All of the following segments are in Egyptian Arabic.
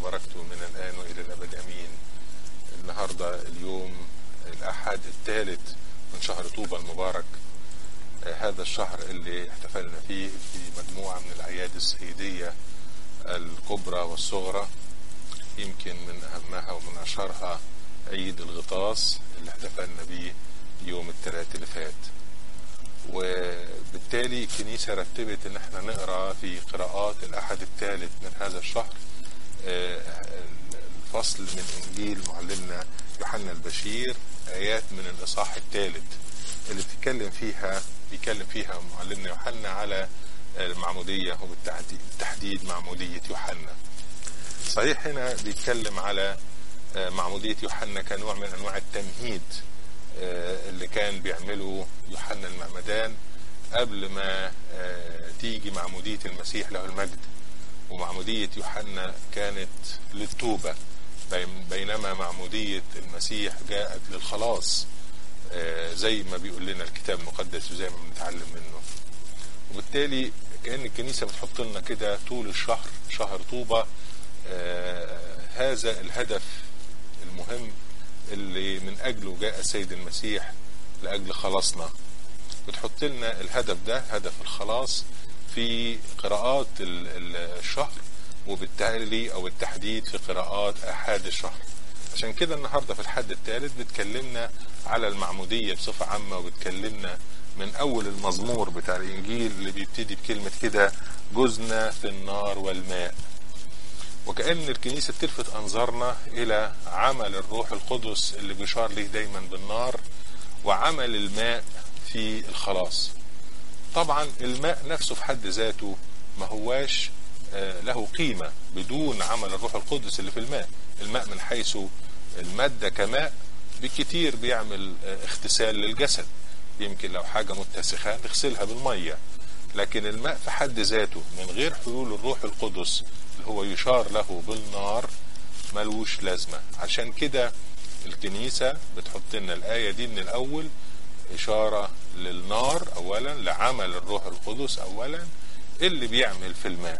وبركته من الآن وإلى الأبد أمين النهاردة اليوم الأحد الثالث من شهر طوبى المبارك آه، هذا الشهر اللي احتفلنا فيه في مجموعة من الأعياد السيدية الكبرى والصغرى يمكن من أهمها ومن أشهرها عيد الغطاس اللي احتفلنا بيه يوم الثلاث اللي فات وبالتالي الكنيسة رتبت ان احنا نقرأ في قراءات الأحد الثالث من هذا الشهر آه، الفصل من إنجيل معلمنا يوحنا البشير آيات من الإصحاح الثالث اللي بتتكلم فيها بيتكلم فيها معلمنا يوحنا على المعمودية وبالتحديد معمودية يوحنا صحيح هنا بيتكلم على آه، معمودية يوحنا كنوع من أنواع التمهيد آه، اللي كان بيعمله يوحنا المعمدان قبل ما آه، تيجي معمودية المسيح له المجد ومعمودية يوحنا كانت للتوبة بين- بينما معمودية المسيح جاءت للخلاص آه، زي ما بيقول لنا الكتاب المقدس وزي ما بنتعلم منه وبالتالي كأن الكنيسة بتحط لنا كده طول الشهر شهر طوبة آه، هذا الهدف المهم اللي من أجله جاء السيد المسيح لأجل خلاصنا بتحط لنا الهدف ده هدف الخلاص في قراءات ال- ال- الشهر وبالتالي أو التحديد في قراءات أحد الشهر عشان كده النهاردة في الحد الثالث بتكلمنا على المعمودية بصفة عامة وبتكلمنا من أول المزمور بتاع الإنجيل اللي بيبتدي بكلمة كده جزنا في النار والماء وكأن الكنيسة تلفت أنظارنا إلى عمل الروح القدس اللي بيشار ليه دايما بالنار وعمل الماء في الخلاص طبعا الماء نفسه في حد ذاته ما هواش آه، له قيمة بدون عمل الروح القدس اللي في الماء الماء من حيث المادة كماء بكتير بيعمل آه، اغتسال للجسد يمكن لو حاجة متسخة نغسلها بالمية لكن الماء في حد ذاته من غير حلول الروح القدس اللي هو يشار له بالنار ملوش لازمة عشان كده الكنيسة بتحط لنا الآية دي من الأول إشارة للنار أولا لعمل الروح القدس أولا اللي بيعمل في الماء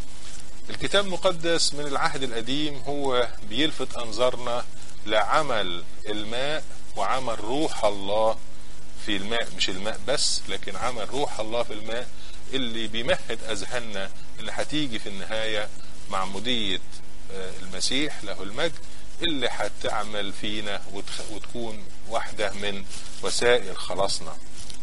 الكتاب المقدس من العهد القديم هو بيلفت أنظارنا لعمل الماء وعمل روح الله في الماء مش الماء بس لكن عمل روح الله في الماء اللي بيمهد أذهاننا اللي هتيجي في النهاية معمودية آه، المسيح له المجد اللي هتعمل فينا وتخ- وتكون واحدة من وسائل خلاصنا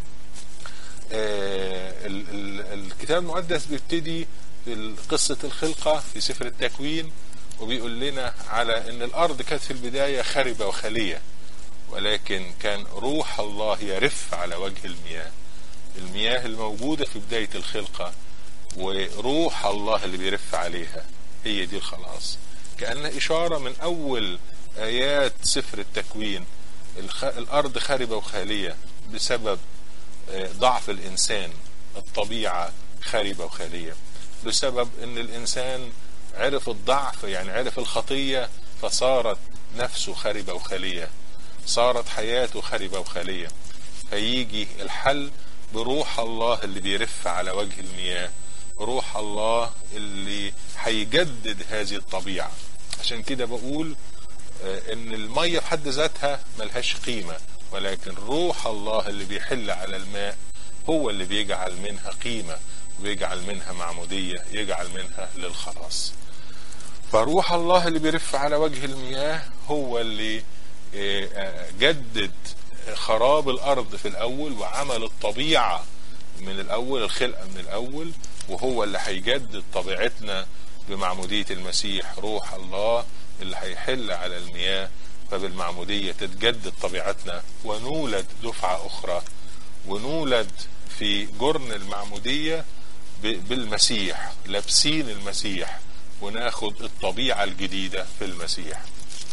آه، ال- ال- الكتاب المقدس بيبتدي في قصة الخلقة في سفر التكوين وبيقول لنا على ان الارض كانت في البداية خربة وخالية ولكن كان روح الله يرف على وجه المياه المياه الموجودة في بداية الخلقة وروح الله اللي بيرف عليها هي دي الخلاص كأن إشارة من أول آيات سفر التكوين الخ... الأرض خاربة وخالية بسبب آه، ضعف الإنسان الطبيعة خاربة وخالية بسبب أن الإنسان عرف الضعف يعني عرف الخطية فصارت نفسه خاربة وخالية صارت حياته خاربة وخالية فيجي الحل بروح الله اللي بيرف على وجه المياه روح الله اللي هيجدد هذه الطبيعة عشان كده بقول آه، ان المية في حد ذاتها ملهاش قيمة ولكن روح الله اللي بيحل على الماء هو اللي بيجعل منها قيمة ويجعل منها معمودية يجعل منها للخلاص فروح الله اللي بيرف على وجه المياه هو اللي آه، آه، جدد خراب الارض في الاول وعمل الطبيعه من الاول الخلقه من الاول وهو اللي هيجدد طبيعتنا بمعموديه المسيح روح الله اللي هيحل على المياه فبالمعموديه تتجدد طبيعتنا ونولد دفعه اخرى ونولد في جرن المعموديه ب- بالمسيح لابسين المسيح وناخد الطبيعه الجديده في المسيح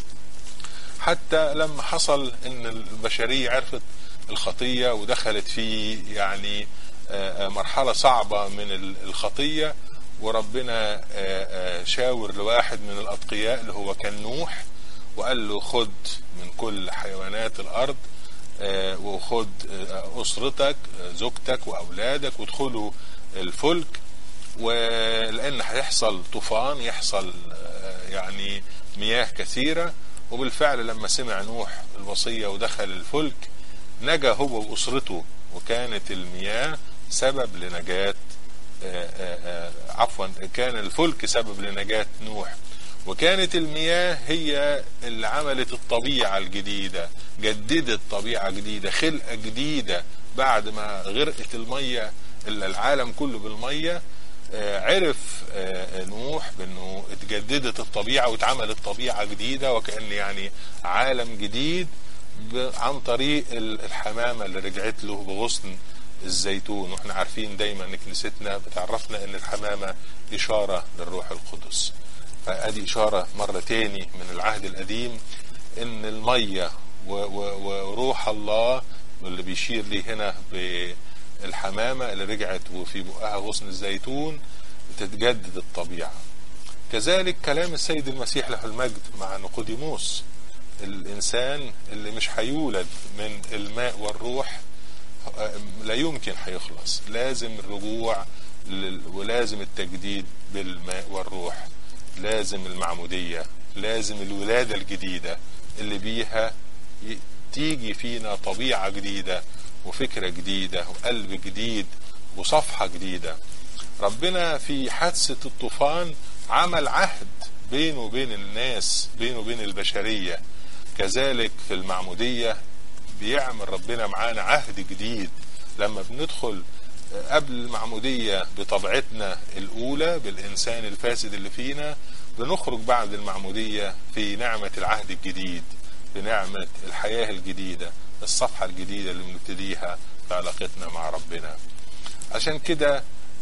حتى لما حصل ان البشرية عرفت الخطية ودخلت في يعني آه، آه، مرحلة صعبة من ال- الخطية وربنا آه، آه، شاور لواحد من الأتقياء اللي هو كان نوح وقال له خد من كل حيوانات الأرض آه، وخد آه، أسرتك آه، زوجتك وأولادك وادخلوا الفلك ولأن هيحصل طوفان يحصل آه، يعني يعني مياه كثيرة وبالفعل لما سمع نوح الوصية ودخل الفلك نجا هو وأسرته وكانت المياه سبب لنجاة آه، آه، آه، عفوا كان الفلك سبب لنجاة نوح وكانت المياه هي اللي عملت الطبيعة الجديدة جددت طبيعة جديدة خلقة جديدة بعد ما غرقت المية العالم كله بالمية عرف نوح بانه اتجددت الطبيعة واتعملت طبيعة جديدة وكأن يعني عالم جديد عن طريق الحمامة اللي رجعت له بغصن الزيتون واحنا عارفين دايما ان كنيستنا بتعرفنا ان الحمامة اشارة للروح القدس فادي اشارة مرة تاني من العهد القديم ان المية وروح الله واللي بيشير لي هنا بالحمامة اللي رجعت وفي بقها غصن الزيتون بتتجدد الطبيعة كذلك كلام السيد المسيح له المجد مع نقوديموس الانسان اللي مش هيولد من الماء والروح لا يمكن هيخلص لازم الرجوع ولازم التجديد بالماء والروح لازم المعمودية لازم الولادة الجديدة اللي بيها تيجي فينا طبيعة جديدة وفكرة جديدة وقلب جديد وصفحة جديدة ربنا في حادثة الطوفان عمل عهد بينه وبين الناس بينه وبين البشرية كذلك في المعمودية بيعمل ربنا معانا عهد جديد لما بندخل قبل المعمودية بطبيعتنا الأولى بالإنسان الفاسد اللي فينا بنخرج بعد المعمودية في نعمة العهد الجديد بنعمة الحياة الجديدة الصفحة الجديدة اللي بنبتديها في علاقتنا مع ربنا عشان كده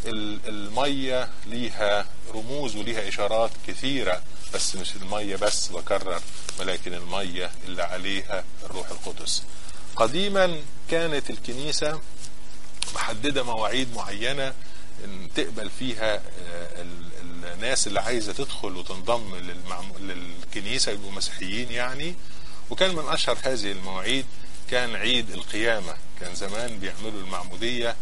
المية ليها رموز وليها إشارات كثيرة بس مش المية بس بكرر ولكن المية اللي عليها الروح القدس قديما كانت الكنيسة محددة مواعيد معينة ان تقبل فيها الناس اللي عايزة تدخل وتنضم للكنيسة يبقوا مسيحيين يعني وكان من أشهر هذه المواعيد كان عيد القيامة كان زمان بيعملوا المعمودية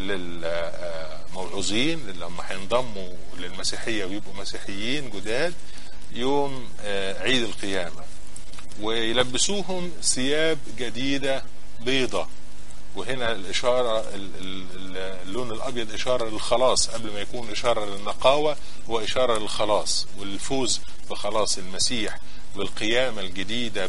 للموعوظين لما هينضموا للمسيحية ويبقوا مسيحيين جداد يوم عيد القيامة ويلبسوهم ثياب جديدة بيضة وهنا الإشارة اللون الأبيض إشارة للخلاص قبل ما يكون إشارة للنقاوة هو إشارة للخلاص والفوز بخلاص المسيح بالقيامة الجديدة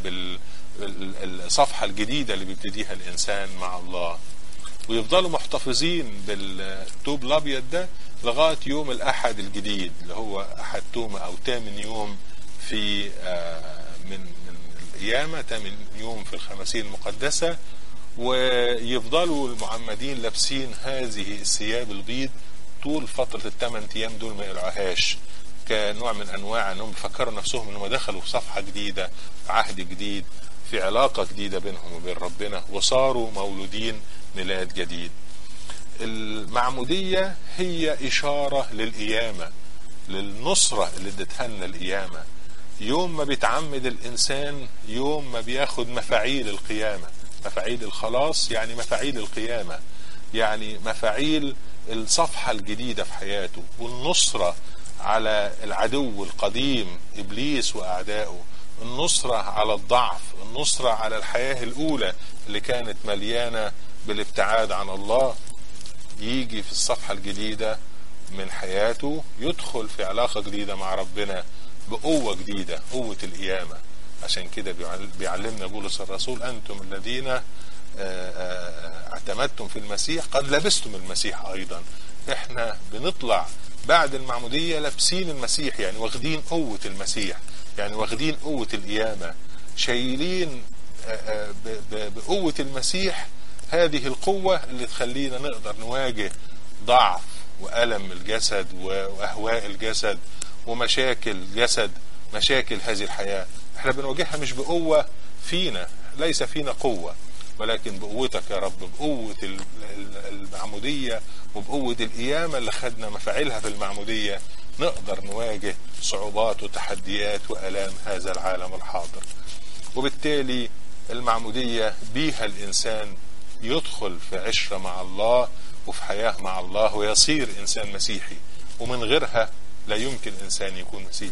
بالصفحة الجديدة اللي بيبتديها الإنسان مع الله ويفضلوا محتفظين بالثوب الأبيض ده لغاية يوم الأحد الجديد اللي هو أحد تومة أو تامن يوم في من من القيامة تامن يوم في الخمسين المقدسة ويفضلوا المعمدين لابسين هذه الثياب البيض طول فترة الثمان أيام دول ما يقلعوهاش كنوع من أنواع أنهم بيفكروا نفسهم أنهم دخلوا في صفحة جديدة في عهد جديد في علاقة جديدة بينهم وبين ربنا وصاروا مولودين ميلاد جديد المعمودية هي إشارة للقيامة للنصرة اللي ادتها لنا القيامة يوم ما بيتعمد الإنسان يوم ما بياخد مفاعيل القيامة مفاعيل الخلاص يعني مفاعيل القيامة يعني مفاعيل الصفحة الجديدة في حياته والنصرة على العدو القديم إبليس وأعدائه النصرة على الضعف النصرة على الحياة الأولى اللي كانت مليانة بالابتعاد عن الله يجي في الصفحة الجديدة من حياته يدخل في علاقة جديدة مع ربنا بقوة جديدة قوة القيامة عشان كده بيعلمنا بولس الرسول أنتم الذين اعتمدتم في المسيح قد لبستم المسيح أيضا احنا بنطلع بعد المعمودية لابسين المسيح يعني واخدين قوة المسيح يعني واخدين قوة القيامة شايلين بقوة المسيح هذه القوة اللي تخلينا نقدر نواجه ضعف وألم الجسد وأهواء الجسد ومشاكل الجسد مشاكل هذه الحياة احنا بنواجهها مش بقوة فينا ليس فينا قوة ولكن بقوتك يا رب بقوة المعمودية وبقوة القيامة اللي خدنا مفاعلها في المعمودية نقدر نواجه صعوبات وتحديات وألام هذا العالم الحاضر وبالتالي المعمودية بيها الإنسان يدخل في عشرة مع الله وفي حياة مع الله ويصير إنسان مسيحي ومن غيرها لا يمكن إنسان يكون مسيحي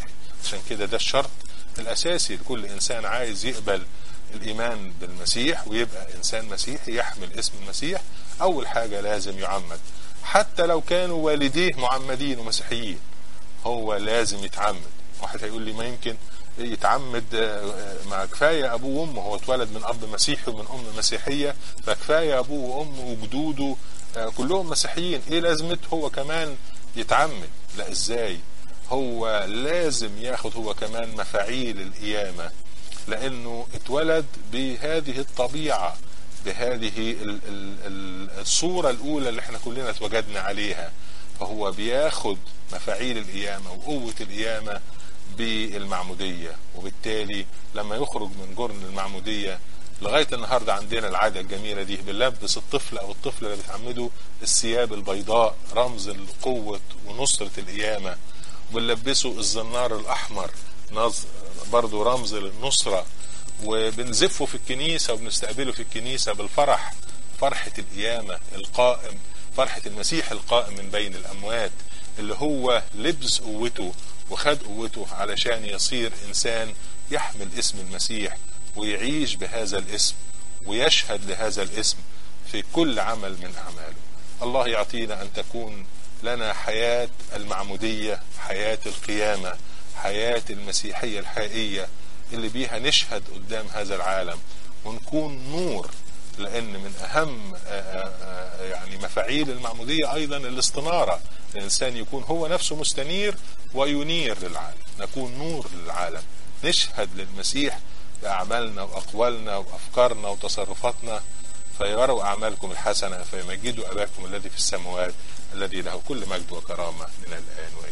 عشان كده ده الشرط الأساسي لكل إنسان عايز يقبل الإيمان بالمسيح ويبقى إنسان مسيحي يحمل اسم المسيح أول حاجة لازم يعمد حتى لو كانوا والديه معمدين ومسيحيين هو لازم يتعمد واحد هيقول لي ما يمكن يتعمد مع كفاية أبوه وأمه هو اتولد من أب مسيحي ومن أم مسيحية فكفاية أبوه وأمه وجدوده كلهم مسيحيين إيه لازمته هو كمان يتعمد لا إزاي هو لازم ياخد هو كمان مفاعيل القيامة لأنه اتولد بهذه الطبيعة بهذه الصورة الأولى اللي احنا كلنا اتوجدنا عليها فهو بياخد مفاعيل القيامة وقوة القيامة بالمعمودية وبالتالي لما يخرج من جرن المعمودية لغاية النهاردة عندنا العادة الجميلة دي بنلبس الطفل أو الطفل اللي بتعمده الثياب البيضاء رمز القوة ونصرة القيامة وبنلبسه الزنار الأحمر برضه رمز للنصرة وبنزفه في الكنيسة وبنستقبله في الكنيسة بالفرح فرحة القيامة القائم فرحة المسيح القائم من بين الأموات اللي هو لبس قوته وخد قوته علشان يصير إنسان يحمل اسم المسيح ويعيش بهذا الاسم ويشهد لهذا الاسم في كل عمل من أعماله الله يعطينا أن تكون لنا حياة المعمودية حياة القيامة حياة المسيحية الحقيقية اللي بيها نشهد قدام هذا العالم ونكون نور لأن من أهم يعني مفاعيل المعمودية أيضا الاستنارة الإنسان يكون هو نفسه مستنير وينير للعالم نكون نور للعالم نشهد للمسيح بأعمالنا وأقوالنا وأفكارنا وتصرفاتنا فيروا أعمالكم الحسنة فيمجدوا أباكم الذي في السماوات الذي له كل مجد وكرامة من الآن